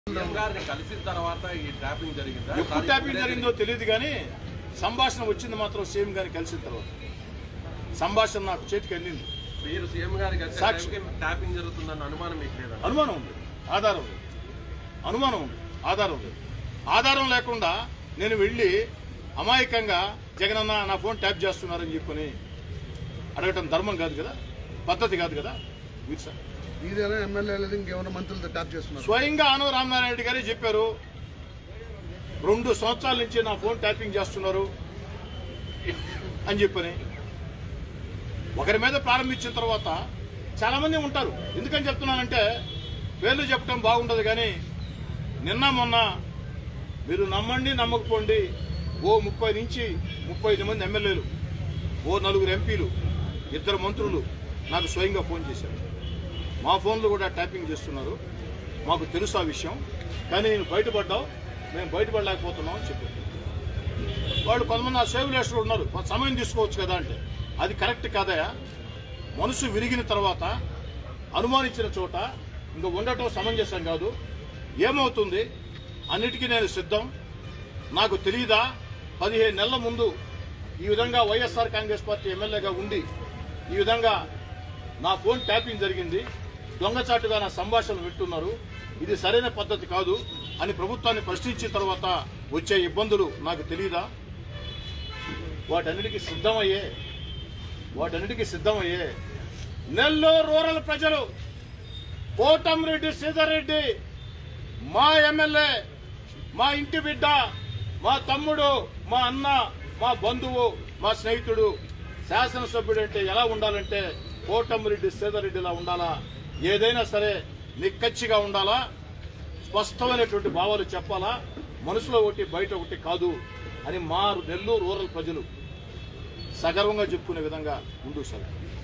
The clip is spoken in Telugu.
సీఎం గారిని కలిసిన తర్వాత ఈ ట్రాపింగ్ జరిగిందా ఎప్పుడు ట్యాపింగ్ జరిగిందో తెలియదు కానీ సంభాషణ వచ్చింది మాత్రం సీఎం గారిని కలిసిన తర్వాత సంభాషణ నాకు చేతికి అందింది మీరు సీఎం గారికి కలిసే సాక్షి. టైంకి ట్యాపింగ్ జరుగుతుందన్న అనుమానం మీకు లేదా అనుమానం ఉంది ఆధారం ఉంది అనుమానం ఉంది ఆధారం ఉంది ఆధారం లేకుండా నేను వెళ్ళి అమాయకంగా జగనన్న నా ఫోన్ ట్యాప్ చేస్తున్నారని చెప్పుకొని అడగటం ధర్మం కాదు కదా పద్ధతి కాదు కదా మీరు సార్ మీదేనా ఎమ్మెల్యే లేదు ఇంకేమైనా మంత్రులతో ట్యాప్ చేస్తున్నారు స్వయంగా ఆనవ రామనారాయణ రెడ్డి గారే చెప్పారు రెండు సంవత్సరాల నుంచి నా ఫోన్ ట్యాపింగ్ చేస్తున్నారు అని చెప్పని ఒకరి మీద ప్రారంభించిన తర్వాత చాలా మంది ఉంటారు ఎందుకని చెప్తున్నానంటే పేర్లు చెప్పడం బాగుండదు కానీ నిన్న మొన్న మీరు నమ్మండి నమ్మకపోండి ఓ ముప్పై నుంచి ముప్పై ఐదు మంది ఎమ్మెల్యేలు ఓ నలుగురు ఎంపీలు ఇద్దరు మంత్రులు నాకు స్వయంగా ఫోన్ చేశారు మా ఫోన్లు కూడా ట్యాపింగ్ చేస్తున్నారు మాకు తెలుసు ఆ విషయం కానీ నేను బయటపడ్డావు మేము బయటపడలేకపోతున్నాం అని చెప్పారు వాళ్ళు కొంతమంది ఆ సేవ్ లిస్టులో ఉన్నారు కొంత సమయం తీసుకోవచ్చు కదా అంటే అది కరెక్ట్ కాదయా మనసు విరిగిన తర్వాత అనుమానించిన చోట ఇంకా ఉండటం సమంజసం కాదు ఏమవుతుంది అన్నిటికీ నేను సిద్ధం నాకు తెలియదా పదిహేను నెలల ముందు ఈ విధంగా వైఎస్ఆర్ కాంగ్రెస్ పార్టీ ఎమ్మెల్యేగా ఉండి ఈ విధంగా నా ఫోన్ ట్యాపింగ్ జరిగింది దొంగచాటుగా నా సంభాషణలు వింటున్నారు ఇది సరైన పద్ధతి కాదు అని ప్రభుత్వాన్ని ప్రశ్నించిన తర్వాత వచ్చే ఇబ్బందులు నాకు తెలియదా వాటన్నిటికీ సిద్ధమయ్యే వాటన్నిటికీ సిద్ధమయ్యే నెల్లూరు రూరల్ ప్రజలు కోటంరెడ్డి శ్రీధర్రెడ్డి మా ఎమ్మెల్యే మా ఇంటి బిడ్డ మా తమ్ముడు మా అన్న మా బంధువు మా స్నేహితుడు శాసనసభ్యుడు అంటే ఎలా ఉండాలంటే కోటంరెడ్డి శ్రీధర్రెడ్డిలా ఉండాలా ఏదైనా సరే నిక్కచ్చిగా ఉండాలా స్పష్టమైనటువంటి భావాలు చెప్పాలా మనసులో ఒకటి బయట ఒకటి కాదు అని మా నెల్లూరు రూరల్ ప్రజలు సగర్వంగా చెప్పుకునే విధంగా ముందుకు సాగారు